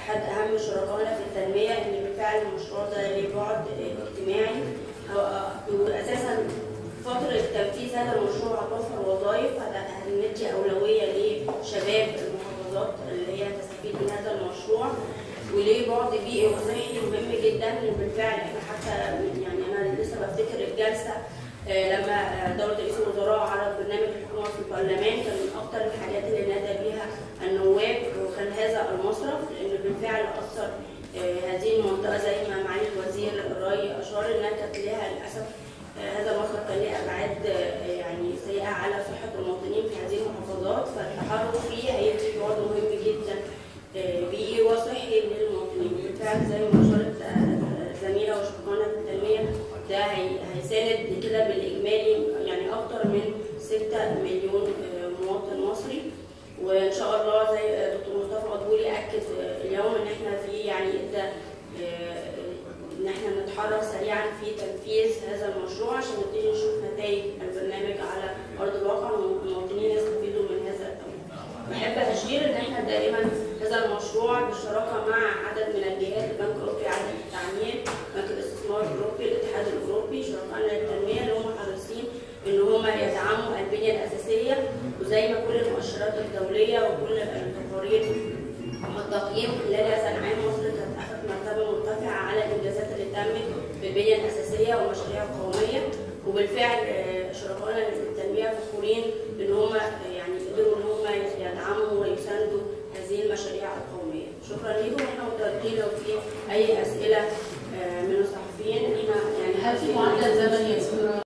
احد اهم شركائنا في التنميه ان بالفعل المشروع ده ليه بعد اجتماعي هو اساسا فتره تنفيذ هذا المشروع هتوفر وظائف هندي اولويه لشباب المحافظات اللي هي تستفيد من هذا المشروع وليه بعد بيئي وصحي مهم جدا بالفعل احنا حتى يعني انا لسه بفتكر الجلسه آه، لما دولة رئيس الوزراء عرض برنامج الحكومة في البرلمان كان من أكثر الحاجات اللي نادى بها النواب وكان هذا المصرف لأن بالفعل أثر آه، هذه المنطقة زي ما معالي الوزير الري أشار إنها كانت لها للأسف آه، هذا المصرف كان له أبعاد يعني سيئة على صحة المواطنين في هذه المحافظات فالتحرك فيه هيدي بعد مهم جدا بيئي وصحي للمواطنين بالفعل زي ما أشارت زميلة وشركائنا في التنمية ده هيساند كده بالاجمالي يعني اكتر من 6 مليون مواطن مصري وان شاء الله زي دكتور مصطفى عدولي اكد اليوم ان احنا في يعني ادى ان احنا نتحرك سريعا في تنفيذ هذا المشروع عشان نبتدي نشوف نتائج البرنامج على ارض الواقع والمواطنين يستفيدوا من هذا الامر. بحب اشير ان احنا دائما هذا المشروع بالشراكه مع عدد من الجهات البنك الاوروبي عدد التعمير بنك الاستثمار الاوروبي الاتحاد الاوروبي شركائنا للتنميه اللي هم حريصين ان هم يدعموا البنيه الاساسيه وزي ما كل المؤشرات الدوليه وكل التقارير والتقييم خلال هذا العام مصر كانت اخذت مرتبه مرتفعه على الانجازات اللي تمت في البنيه الاساسيه والمشاريع القوميه وبالفعل شركائنا للتنميه فخورين ان هم يعني قدروا ان هم يدعموا ويساندوا هذه المشاريع القوميه. شكرا لكم واحنا متواجدين لو في اي اسئله من الصحفيين احنا يعني هل في معدل زمني يا دكتوره